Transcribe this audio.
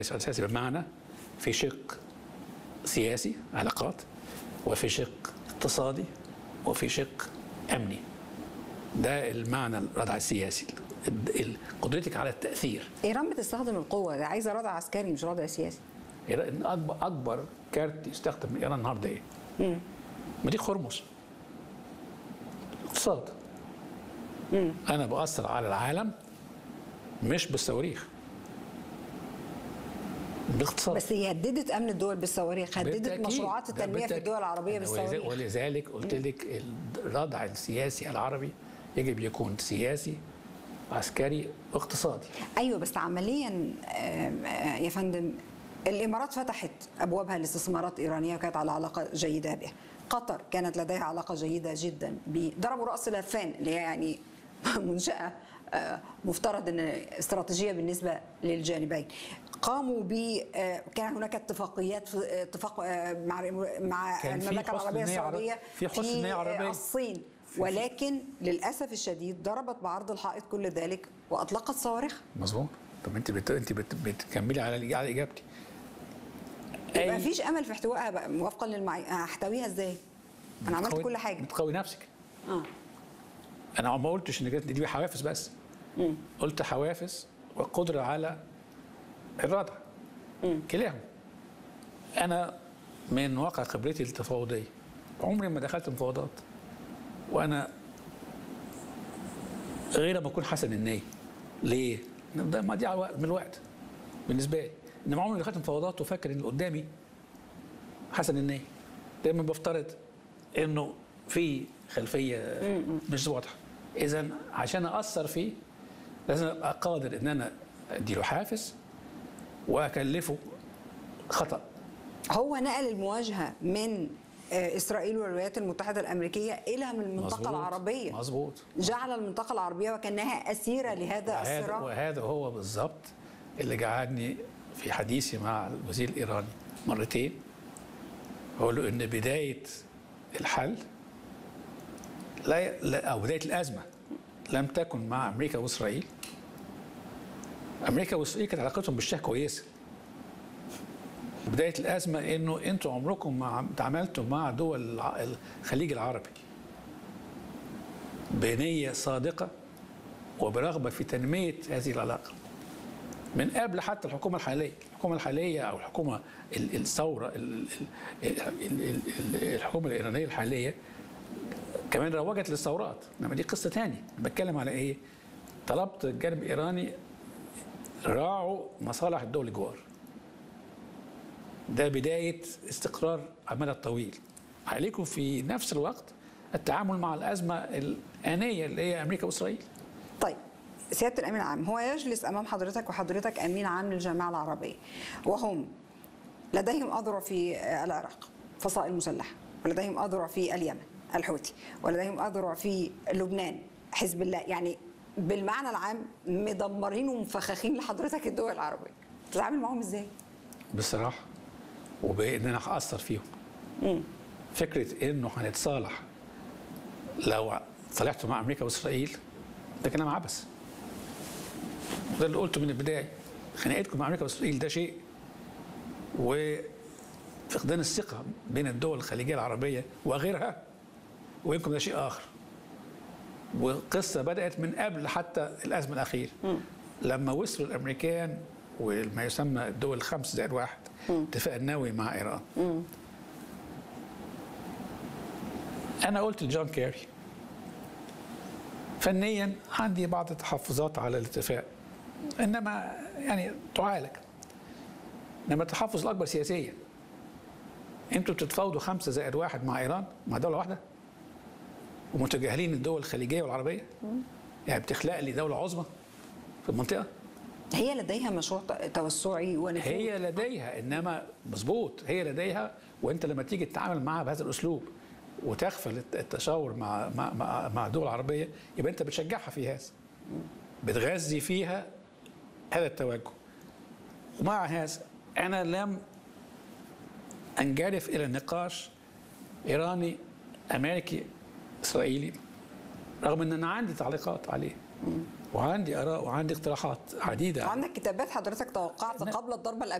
السياسي بمعنى في شق سياسي علاقات وفي شق اقتصادي وفي شق امني ده المعنى الردع السياسي ال- قدرتك على التاثير ايران بتستخدم القوه ده عايزه ردع عسكري مش ردع سياسي إيران اكبر اكبر كارت يستخدم من ايران النهارده ايه؟ مضيق هرمز اقتصاد انا باثر على العالم مش بالصواريخ باقتصاد بس هي هددت امن الدول بالصواريخ هددت بالتأكيد. مشروعات ده التنميه في بالتأكيد. الدول العربيه أنا ولذ- بالصواريخ ولذلك قلت لك الردع السياسي العربي يجب يكون سياسي عسكري واقتصادي ايوه بس عمليا آم، آه، يا فندم الامارات فتحت ابوابها لاستثمارات ايرانيه وكانت على علاقه جيده بها قطر كانت لديها علاقه جيده جدا ب- ضربوا راس لفان اللي هي يعني منشاه آه، مفترض ان استراتيجيه بالنسبه للجانبين قاموا ب آه، كان هناك اتفاقيات في- اتفاق آه، مع مع كان في المملكه حسن العربيه نية عرب- السعوديه في حسن نية آه، عربية. الصين ولكن للاسف الشديد ضربت بعرض الحائط كل ذلك واطلقت صواريخ مظبوط طب انت بت... انت بت... بتكملي على على اجابتي ما فيش امل في احتوائها بقى موافقا للمعايير هحتويها ازاي؟ انا عملت بتقوي- كل حاجه بتقوي نفسك اه انا ما قلتش ان كانت دي حوافز بس قلت حوافز وقدره على الردع كلاهما انا من واقع خبرتي التفاوضيه عمري ما دخلت مفاوضات وانا غير ما اكون حسن النيه ليه؟ لأن ده مضيع وقت- من الوقت بالنسبه لي انما عمري ما دخلت مفاوضات وفاكر ان اللي قدامي حسن النيه دايما بفترض انه في خلفيه مش واضحه اذا عشان اثر فيه لازم ابقى قادر ان انا اديله حافز واكلفه خطا هو نقل المواجهه من آه، اسرائيل والولايات المتحده الامريكيه الى من المنطقه مظبوط. العربيه مظبوط جعل المنطقه العربيه وكانها اسيره لهذا وهذا, الصراع وهذا هو بالظبط اللي جعلني في حديثي مع الوزير الايراني مرتين اقول له ان بدايه الحل لا لا- او بدايه الازمه لم تكن مع امريكا واسرائيل امريكا واسرائيل كانت علاقتهم بالشاه كويسه بدايه الازمه انه انتوا عمركم ما تعاملتوا مع دول الع- الخليج العربي بنيه صادقه وبرغبه في تنميه هذه العلاقه من قبل حتى الحكومه الحاليه الحكومه الحاليه او الحكومه ال- الثوره ال- ال- ال- ال- ال- الحكومه الايرانيه الحاليه كمان روجت للثورات انما دي قصه ثانيه بتكلم على ايه طلبت الجانب الايراني راعوا مصالح الدول الجوار ده بدايه استقرار على المدى الطويل عليكم في نفس الوقت التعامل مع الازمه الانيه اللي هي امريكا واسرائيل طيب سياده الامين العام هو يجلس امام حضرتك وحضرتك امين عام للجامعه العربيه وهم لديهم اذرع في العراق فصائل مسلحه ولديهم اذرع في اليمن الحوثي ولديهم اذرع في لبنان حزب الله يعني بالمعنى العام مدمرين ومفخخين لحضرتك الدول العربيه تتعامل معاهم ازاي؟ بصراحه وبان انا هاثر فيهم فكره انه هنتصالح لو صالحتوا مع امريكا واسرائيل ده كلام عبث ده اللي قلته من البدايه خناقتكم مع امريكا واسرائيل ده شيء وفقدان الثقه بين الدول الخليجيه العربيه وغيرها ويمكن ده شيء اخر وقصه بدات من قبل حتى الازمه الاخيره لما وصلوا الامريكان وما يسمى الدول الخمس زائد واحد اتفاق النووي مع ايران انا قلت لجون كيري فنيا عندي بعض التحفظات على الاتفاق انما يعني تعالج انما التحفظ الاكبر سياسيا انتوا بتتفاوضوا خمسه زائد واحد مع ايران مع دوله واحده ومتجاهلين الدول الخليجيه والعربيه يعني بتخلق لي دوله عظمى في المنطقه هي لديها مشروع توسعي ونفوذ هي لديها انما مظبوط هي لديها وانت لما تيجي تتعامل معها بهذا الاسلوب وتغفل التشاور مع مع مع, مع دول عربيه يبقى انت بتشجعها في هذا بتغذي فيها هذا التوجه ومع هذا انا لم انجرف الى نقاش ايراني امريكي اسرائيلي رغم ان انا عندي تعليقات عليه وعندي اراء وعندي اقتراحات عديده وعندك كتابات حضرتك توقعت قبل الضربه